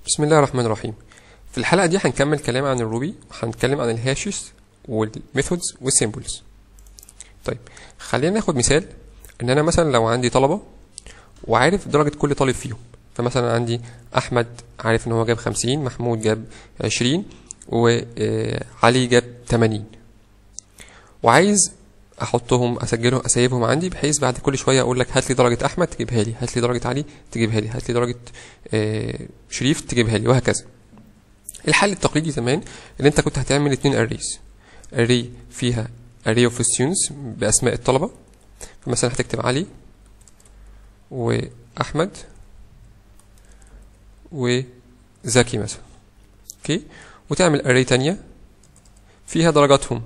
بسم الله الرحمن الرحيم في الحلقة دي هنكمل كلام عن الروبي وهنتكلم عن الهاشز والميثودز والسيمبلز طيب خلينا ناخد مثال ان انا مثلا لو عندي طلبة وعارف درجة كل طالب فيهم فمثلا عندي احمد عارف ان هو جاب 50 محمود جاب 20 وعلي جاب 80 وعايز احطهم اسجلهم اسيبهم عندي بحيث بعد كل شويه اقول لك هات لي درجه احمد تجيبها لي هات لي درجه علي تجيبها لي هات لي درجه آه، شريف تجيبها لي وهكذا الحل التقليدي زمان ان انت كنت هتعمل اتنين اريز اري فيها اري اوف students باسماء الطلبه فمثلا هتكتب علي واحمد وزكي مثلا اوكي وتعمل اري تانية فيها درجاتهم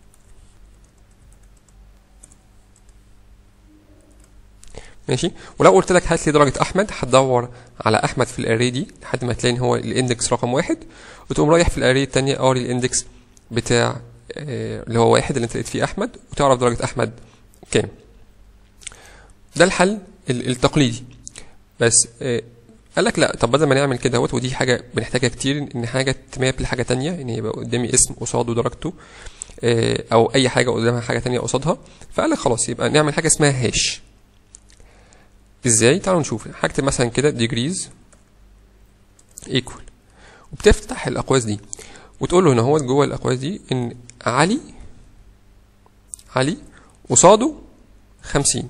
ماشي ولو قلت لك هات لي درجه احمد هتدور على احمد في الاري دي لحد ما تلاقي ان هو الاندكس رقم واحد وتقوم رايح في الاري الثانيه قاري الاندكس بتاع آه، اللي هو واحد اللي انت لقيت فيه احمد وتعرف درجه احمد كام ده الحل ال- التقليدي بس آه، قال لك لا طب بدل ما نعمل كده اهوت ودي حاجه بنحتاجها كتير ان حاجه تماب لحاجه تانية ان يبقى قدامي اسم قصاده درجته آه، او اي حاجه قدامها حاجه تانية قصادها فقال لك خلاص يبقى نعمل حاجه اسمها هاش ازاي تعالوا نشوف هكتب مثلا كده degrees equal وبتفتح الاقواس دي وتقول له هنا هو جوه الاقواس دي ان علي علي قصاده خمسين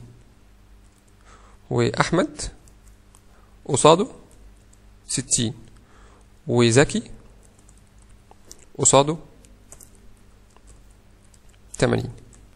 واحمد قصاده ستين وزكي قصاده تمانين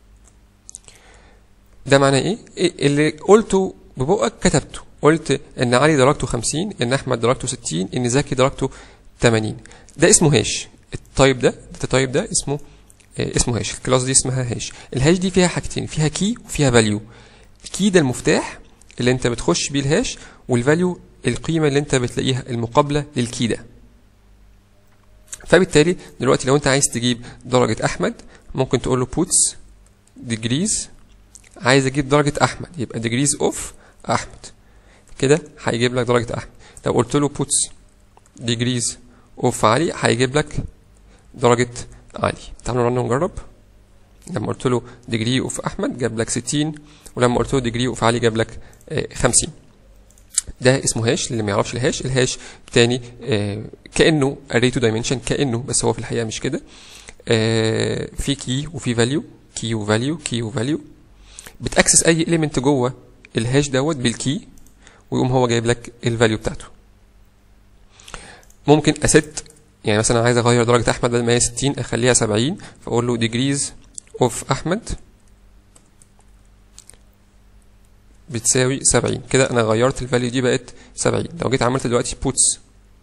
ده معناه ايه؟ إيه اللي قلته ببقك كتبته قلت ان علي درجته 50 ان احمد درجته 60 ان زكي درجته 80 ده اسمه هاش التايب ده التايب ده اسمه آه، اسمه هاش الكلاس دي اسمها هاش الهاش دي فيها حاجتين فيها كي وفيها فاليو الكي ده المفتاح اللي انت بتخش بيه الهاش والفاليو القيمه اللي انت بتلاقيها المقابله للكي ده فبالتالي دلوقتي لو انت عايز تجيب درجه احمد ممكن تقول له puts degrees عايز اجيب درجه احمد يبقى degrees of احمد كده هيجيب لك درجه احمد لو قلت له puts degrees of علي هيجيب لك درجه علي تعالوا نرن ونجرب لما قلت له degree of احمد جاب لك 60 ولما قلت له degree of علي جاب لك آه، 50 ده اسمه هاش اللي ما يعرفش الهاش الهاش تاني آه، كانه array to dimension كانه بس هو في الحقيقه مش كده آه، في كي وفي فاليو كي وفاليو كي وفاليو بتاكسس اي اليمنت جوه الهاش دوت بالكي ويقوم هو جايب لك الفاليو بتاعته ممكن اسيت يعني مثلا عايز اغير درجه احمد بدل ما هي 60 اخليها 70 فاقول له degrees of احمد بتساوي 70 كده انا غيرت الفاليو دي بقت 70 لو جيت عملت دلوقتي puts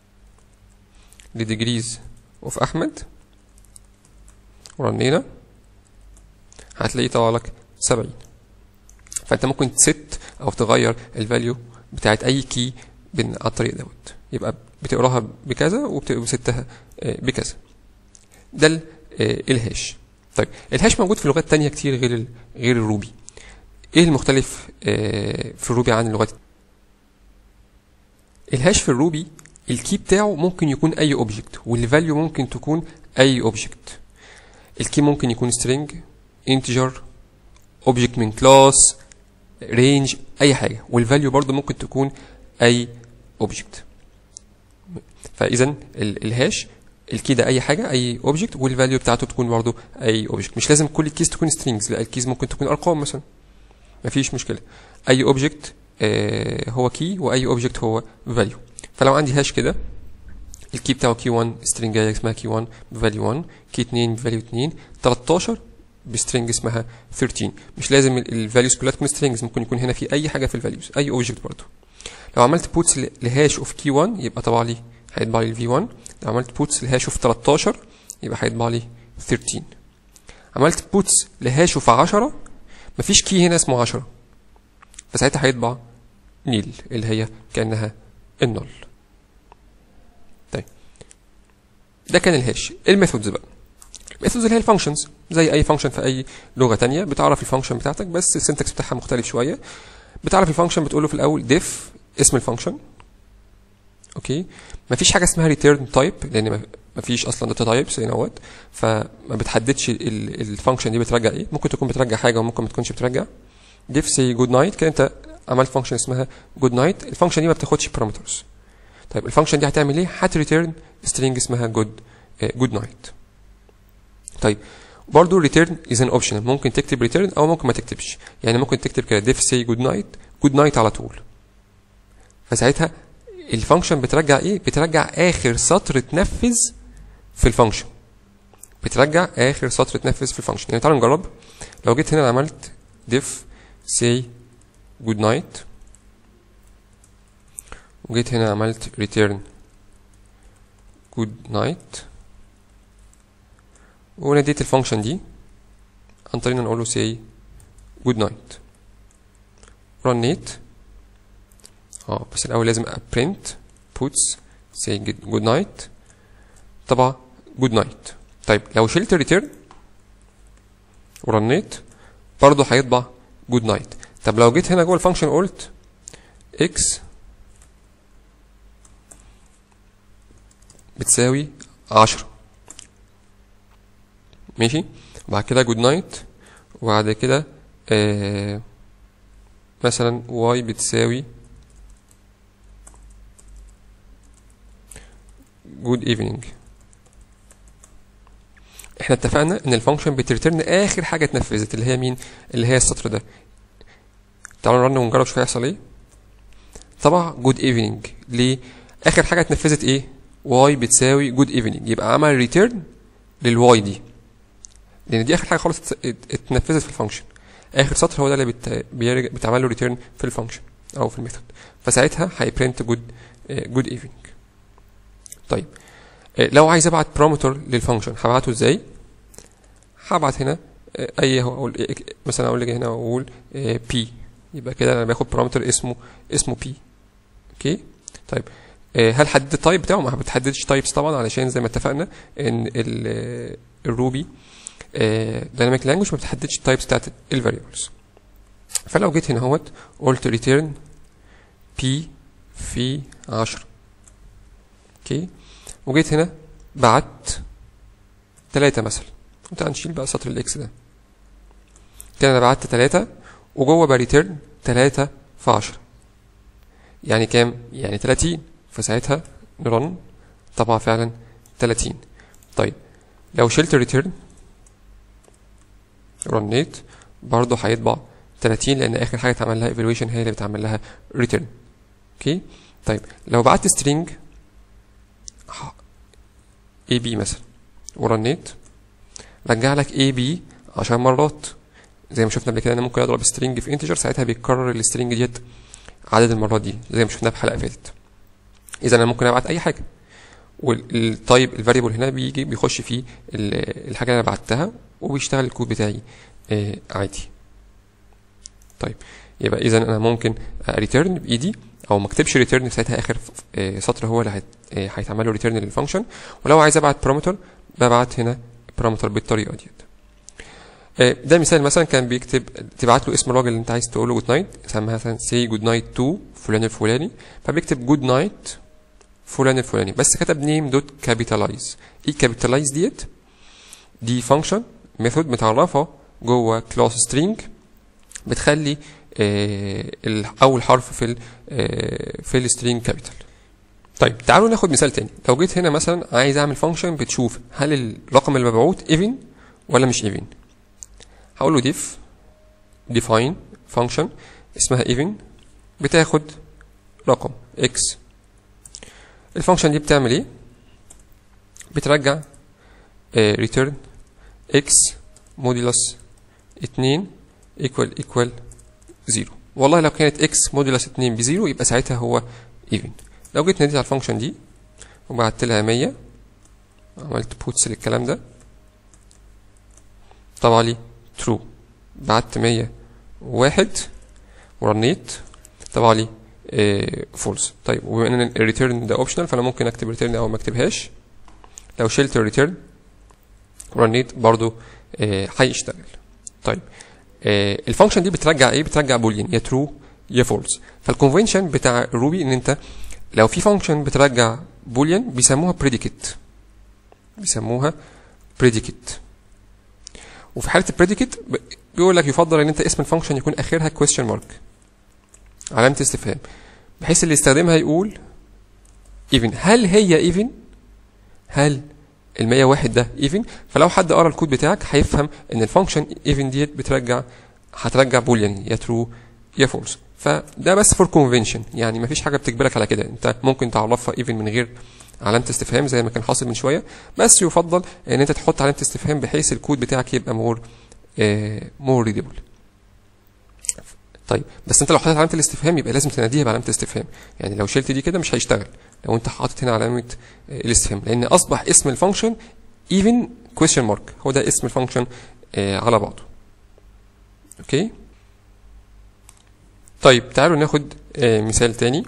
لديجريز اوف احمد ورنينا هتلاقيه طلع لك 70 فانت ممكن تست او تغير الفاليو بتاعت اي كي عن الطريق دوت يبقى بتقراها بكذا وبستها بكذا ده ال- آه، الهاش طيب الهاش موجود في لغات تانية كتير غير ال- غير الروبي ايه المختلف آه، في الروبي عن اللغات الهاش في الروبي الكي بتاعه ممكن يكون اي اوبجكت والفاليو ممكن تكون اي اوبجكت الكي ممكن يكون string integer اوبجكت من كلاس رينج اي حاجه والفاليو برضو ممكن تكون اي اوبجكت فاذا ال- الهاش الكي ده اي حاجه اي اوبجكت والفاليو بتاعته تكون برضو اي اوبجكت مش لازم كل الكيز تكون سترينجز لا الكيز ممكن تكون ارقام مثلا مفيش مشكله اي اوبجكت هو كي واي اوبجكت هو فاليو فلو عندي هاش كده الكي بتاعه كي 1 سترينج اسمها كي 1 بفاليو 1 كي 2 بفاليو 2 13 بسترينج اسمها 13 مش لازم الفاليوز كلها تكون سترينجز ممكن يكون هنا في اي حاجه في الفاليوز اي اوبجكت برضه لو عملت بوتس لهاش اوف كي 1 يبقى طبع لي هيطبع لي الفي 1 لو عملت بوتس لهاش اوف 13 يبقى هيطبع لي 13 عملت بوتس لهاش اوف 10 مفيش كي هنا اسمه 10 فساعتها هيطبع نيل اللي هي كانها النل طيب ده كان الهاش الميثودز بقى الميثودز اللي هي الفانكشنز زي اي فانكشن في اي لغه تانية بتعرف الفانكشن بتاعتك بس السنتكس بتاعها مختلف شويه بتعرف الفانكشن بتقول له في الاول ديف اسم الفانكشن اوكي مفيش حاجه اسمها ريتيرن تايب لان ما- مفيش اصلا داتا تايبس هنا اهوت فما بتحددش الفانكشن دي بترجع ايه ممكن تكون بترجع حاجه وممكن ما تكونش بترجع ديف سي جود نايت كده انت عملت فانكشن اسمها جود نايت الفانكشن دي ما بتاخدش بارامترز طيب الفانكشن دي هتعمل ايه هتريتيرن سترينج اسمها جود جود نايت طيب برضه ريتيرن از ان اوبشنال ممكن تكتب ريتيرن او ممكن ما تكتبش يعني ممكن تكتب كده ديف سي جود نايت جود نايت على طول فساعتها الفانكشن بترجع ايه بترجع اخر سطر اتنفذ في الفانكشن بترجع اخر سطر اتنفذ في الفانكشن يعني تعالوا نجرب لو جيت هنا عملت ديف say good night وجيت هنا عملت return good night وناديت الفانكشن دي عن طريق ان نقول له say good night رنيت اه بس الاول لازم print puts say good night طبعا good night طيب لو شلت الريتيرن ورنيت برضه هيطبع جود نايت طب لو جيت هنا جوه الفانكشن قلت اكس بتساوي 10 ماشي وبعد كده جود نايت وبعد كده آه مثلا واي بتساوي جود ايفنينج احنا اتفقنا ان الفانكشن بتريترن اخر حاجه اتنفذت اللي هي مين اللي هي السطر ده تعالوا نرن ونجرب شويه هيحصل ايه طبعا جود ايفنينج ليه اخر حاجه اتنفذت ايه واي بتساوي جود ايفنينج يبقى عمل ريتيرن للواي دي لان دي اخر حاجه خالص ات- ات- اتنفذت في الفانكشن اخر سطر هو ده اللي بت... بيرجع بتعمل له ريتيرن في الفانكشن او في الميثود فساعتها هيبرنت جود جود ايفنينج طيب آه، لو عايز ابعت بارامتر للفانكشن هبعته ازاي هبعت هنا آه، اي هو اقول إيه- مثلا اقول لك هنا اقول بي يبقى كده انا باخد بارامتر اسمه اسمه بي اوكي طيب آه، هل حددت التايب بتاعه ما بتحددش تايبس طبعا علشان زي ما اتفقنا ان الروبي دايناميك لانجوج ما بتحددش التايبس بتاعت الفاريبلز فلو جيت هنا اهوت قلت ريتيرن بي في 10 اوكي وجيت هنا بعت تلاتة مثلا وتعال نشيل بقى سطر الاكس ده كده انا بعت تلاتة وجوه بريتيرن تلاتة في عشرة يعني كام؟ يعني تلاتين فساعتها نرن طبعا فعلا تلاتين طيب لو شلت الريتيرن رنيت برضه هيطبع 30 لان اخر حاجه اتعمل لها ايفالويشن هي اللي بتعمل لها ريتيرن اوكي طيب لو بعت سترينج اي بي مثلا ورنيت رجع لك اي بي 10 مرات زي ما شفنا قبل كده انا ممكن اضرب سترينج في انتجر ساعتها بيتكرر السترينج ديت عدد المرات دي زي ما شفنا في حلقه فاتت اذا انا ممكن ابعت اي حاجه والتايب الفاريبل هنا بيجي بيخش فيه ال- الحاجه اللي انا بعتها وبيشتغل الكود بتاعي آه، عادي طيب يبقى اذا انا ممكن ريتيرن بايدي او ما اكتبش ريتيرن ساعتها اخر آه، سطر هو اللي هيت- آه، هيتعمل له ريتيرن للفانكشن ولو عايز ابعت بارامتر ببعت هنا بارامتر بالطريقه ديت آه، ده مثال مثلا كان بيكتب تبعت له اسم الراجل اللي انت عايز تقول له جود نايت يسميها مثلا سي جود نايت تو فلان الفلاني فبيكتب جود نايت فلان الفلاني بس كتب نيم دوت كابيتالايز ايه كابيتالايز ديت دي فانكشن ميثود متعرفه جوه كلاس سترينج بتخلي آه ال- اول حرف في ال آه في السترينج كابيتال طيب تعالوا ناخد مثال تاني لو جيت هنا مثلا عايز اعمل فانكشن بتشوف هل الرقم اللي مبعوت ايفن ولا مش ايفن هقول له diff define function اسمها even بتاخد رقم x الفانكشن دي بتعمل ايه بترجع آه return x موديلس 2 equal equal 0 والله لو كانت x موديلس 2 بزيرو يبقى ساعتها هو even لو جيت ناديت على الفانكشن دي وبعت لها 100 عملت بوتس للكلام ده طبع لي true بعت 101 ورنيت طبع لي فولس طيب وبما ان الريتيرن ده اوبشنال فانا ممكن اكتب ريتيرن او ما اكتبهاش لو شلت الريتيرن ورنيت برضو آه، هيشتغل طيب آه، الفانكشن دي بترجع ايه بترجع بولين يا ترو يا فولس فالكونفنشن بتاع الروبي ان انت لو في فانكشن بترجع بوليان بيسموها بريديكت بيسموها بريديكت وفي حاله البريديكت بيقول لك يفضل ان انت اسم الفانكشن يكون اخرها question مارك علامه استفهام بحيث اللي يستخدمها يقول even هل هي even هل ال 101 ده even فلو حد قرا الكود بتاعك هيفهم ان الفانكشن even ديت بترجع هترجع بوليان يا ترو يا فولس فده بس فور كونفنشن يعني مفيش حاجه بتجبرك على كده انت ممكن تعرفها even من غير علامه استفهام زي ما كان حاصل من شويه بس يفضل ان انت تحط علامه استفهام بحيث الكود بتاعك يبقى مور مور ريدبل طيب بس انت لو حطيت علامه الاستفهام يبقى لازم تناديها بعلامه الاستفهام يعني لو شلت دي كده مش هيشتغل لو انت حاطط هنا علامه آه، الاستفهام لان اصبح اسم الفانكشن even question mark هو ده اسم الفانكشن آه، على بعضه اوكي طيب تعالوا ناخد آه، مثال تاني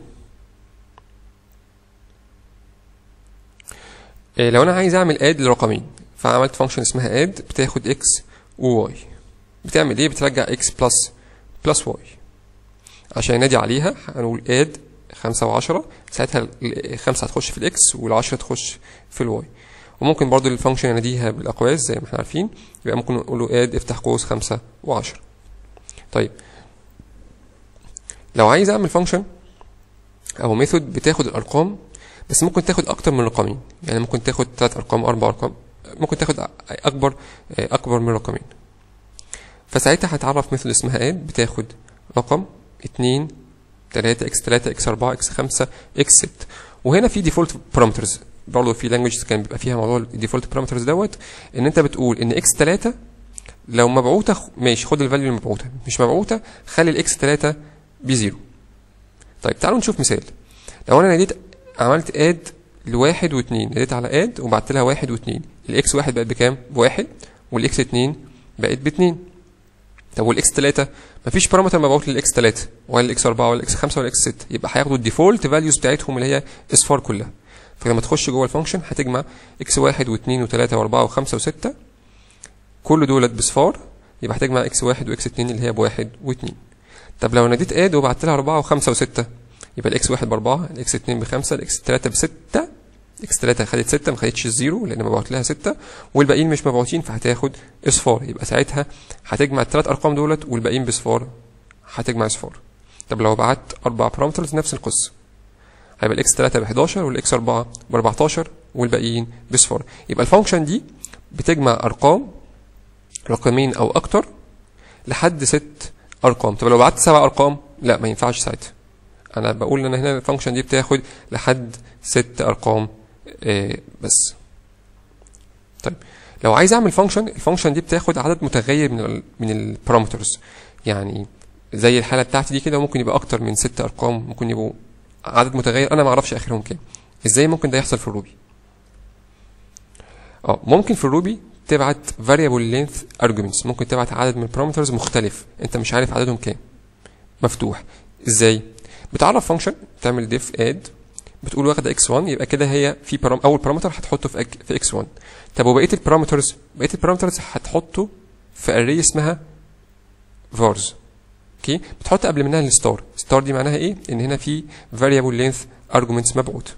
آه، لو انا عايز اعمل اد لرقمين فعملت فانكشن اسمها اد بتاخد اكس وواي بتعمل ايه بترجع اكس بلس بلس واي عشان ينادي عليها هنقول اد خمسة وعشرة ساعتها الخمسة هتخش في الاكس والعشرة تخش في الواي وممكن برضو الفانكشن يناديها بالاقواس زي ما احنا عارفين يبقى ممكن نقول له اد افتح قوس خمسة وعشرة طيب لو عايز اعمل فانكشن او ميثود بتاخد الارقام بس ممكن تاخد اكتر من رقمين يعني ممكن تاخد ثلاث ارقام اربع ارقام ممكن تاخد اكبر اكبر من رقمين فساعتها هتعرف ميثود اسمها اد بتاخد رقم 2 3 اكس 3 اكس 4 اكس 5 اكس 6 وهنا في ديفولت بارامترز برضه في لانجويجز كان بيبقى فيها موضوع الديفولت بارامترز دوت ان انت بتقول ان اكس 3 لو مبعوثه خ- ماشي خد الفاليو المبعوثه مش مبعوثه خلي الاكس 3 بزيرو طيب تعالوا نشوف مثال لو انا ناديت عملت اد لواحد واثنين ناديت على اد وبعت لها واحد واثنين الاكس واحد بقت بكام؟ بواحد والاكس اتنين بقت باتنين طب والاكس 3 مفيش بارامتر مبعوث للاكس 3 ولا الاكس 4 ولا الاكس 5 ولا الاكس 6 يبقى هياخدوا الديفولت فاليوز بتاعتهم اللي هي اصفار كلها فلما تخش جوه الفانكشن هتجمع اكس 1 و2 و3 و4 و5 و6 كل دولت بصفار يبقى هتجمع اكس 1 واكس 2 اللي هي بواحد و2 طب لو ناديت اد وبعت لها 4 و5 و6 يبقى الاكس 1 ب 4 الاكس 2 ب 5 الاكس 3 ب 6 اكس 3 خدت 6 ما خدتش الزيرو لان مبعوت لها 6 والباقيين مش مبعوتين فهتاخد اصفار يبقى ساعتها هتجمع الثلاث ارقام دولت والباقيين بصفار هتجمع صفار طب لو بعت اربع بارامترز نفس القصه هيبقى الاكس 3 ب 11 والاكس 4 ب 14 والباقيين بصفار يبقى الفانكشن دي بتجمع ارقام رقمين او اكتر لحد ست ارقام طب لو بعت سبع ارقام لا ما ينفعش ساعتها انا بقول ان هنا الفانكشن دي بتاخد لحد ست ارقام آه، بس طيب لو عايز اعمل فانكشن الفانكشن دي بتاخد عدد متغير من ال من البارامترز يعني زي الحاله بتاعتي دي كده ممكن يبقى اكتر من ست ارقام ممكن يبقوا عدد متغير انا ما اعرفش اخرهم كام ازاي ممكن ده يحصل في الروبي اه ممكن في الروبي تبعت variable length arguments ممكن تبعت عدد من البارامترز مختلف انت مش عارف عددهم كام مفتوح ازاي بتعرف فانكشن تعمل diff add بتقول واخده x1 يبقى كده هي في برام اول بارامتر هتحطه في أك- في x1 طب وبقيه البارامترز بقيه البارامترز هتحطه في array اسمها vars اوكي بتحط قبل منها الستار ستار دي معناها ايه ان هنا في variable length arguments مبعوث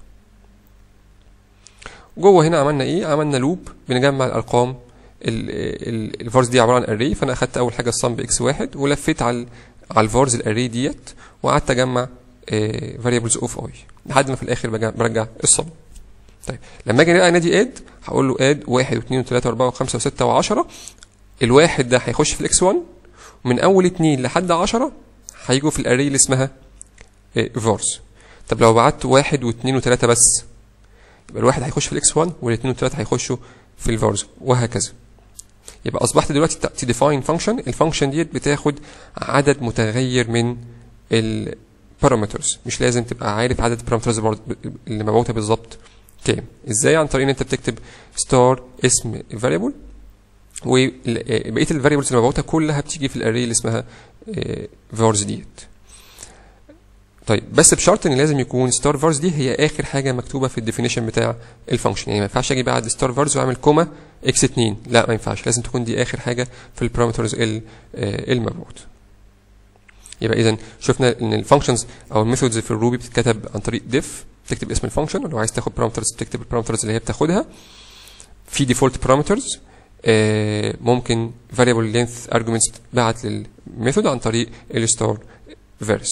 جوه هنا عملنا ايه عملنا لوب بنجمع الارقام الفارز دي عباره عن اري فانا اخدت اول حاجه الصم باكس واحد ولفيت على على الفارز الاري ديت وقعدت اجمع فاريبلز اوف اي لحد ما في الاخر بجا- برجع الصم طيب لما اجي انادي اد هقول له اد واحد واثنين وثلاثه واربعه وخمسه وسته وعشره الواحد ده هيخش في الاكس 1 ومن اول اتنين لحد عشرة هيجوا في الاري اللي اسمها فارز طب لو بعت واحد واثنين وثلاثه بس يبقى الواحد هيخش في الاكس 1 والاثنين والثلاثه هيخشوا في الفارز وهكذا يبقى اصبحت دلوقتي تديفاين فانكشن الفانكشن ديت بتاخد عدد متغير من البارامترز مش لازم تبقى عارف عدد البارامترز اللي مبعوثه بالظبط كام ازاي عن طريق ان انت بتكتب ستار اسم فاريبل وبقيه الفاريبلز اللي مبعوثه كلها بتيجي في الاري اللي اسمها فارز ديت طيب بس بشرط ان لازم يكون ستار فارز دي هي اخر حاجه مكتوبه في الديفينيشن بتاع الفانكشن يعني ما ينفعش اجي بعد ستار فارز واعمل كوما اكس 2 لا ما ينفعش لازم تكون دي اخر حاجه في البارامترز المبعوث يبقى اذا شفنا ان الفانكشنز او الميثودز في الروبي بتتكتب عن طريق ديف تكتب اسم الفانكشن ولو عايز تاخد بارامترز بتكتب البارامترز اللي هي بتاخدها في ديفولت بارامترز ممكن variable length arguments تتبعت للميثود عن طريق الستار فيرس